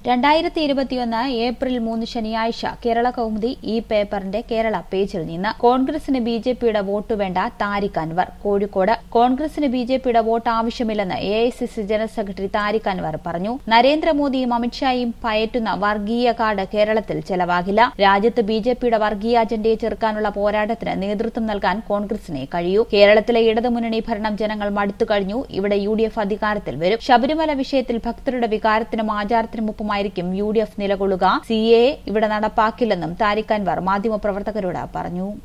രണ്ടായിരത്തി ഇരുപത്തിയൊന്ന് ഏപ്രിൽ മൂന്ന് ശനിയാഴ്ച കേരള കൗമുദി ഈ പേപ്പറിന്റെ കേരള പേജിൽ നിന്ന് കോൺഗ്രസിന് ബി ജെ പിയുടെ വോട്ട് വേണ്ട താരിഖ് അൻവർ കോഴിക്കോട് കോൺഗ്രസിന് ബി ജെ പിയുടെ വോട്ട് ആവശ്യമില്ലെന്ന് A I C C general secretary Tariq Anwar പറഞ്ഞു നരേന്ദ്രമോദിയും അമിത്ഷായും പയറ്റുന്ന വർഗീയ കാർഡ് കേരളത്തിൽ ചെലവാകില്ല രാജ്യത്ത് ബി ജെ പിയുടെ വർഗീയ അജണ്ടയെ ചെറുക്കാനുള്ള പോരാട്ടത്തിന് നേതൃത്വം നൽകാൻ കോൺഗ്രസിനെ കഴിയൂ കേരളത്തിലെ ഇടതുമുന്നണി ഭരണം ജനങ്ങൾ മടുത്തു കഴിഞ്ഞു ഇവിടെ യു ഡി എഫ് അധികാരത്തിൽ വരും ശബരിമല വിഷയത്തിൽ ഭക്തരുടെ വികാരത്തിനും ആചാരത്തിനും ഒപ്പമായിരിക്കും യു ഡി എഫ് നിലകൊള്ളുക സി എ ഇവിടെ നടപ്പാക്കില്ലെന്നും താരിഖ് അൻവർ മാധ്യമപ്രവർത്തകരോട് പറഞ്ഞു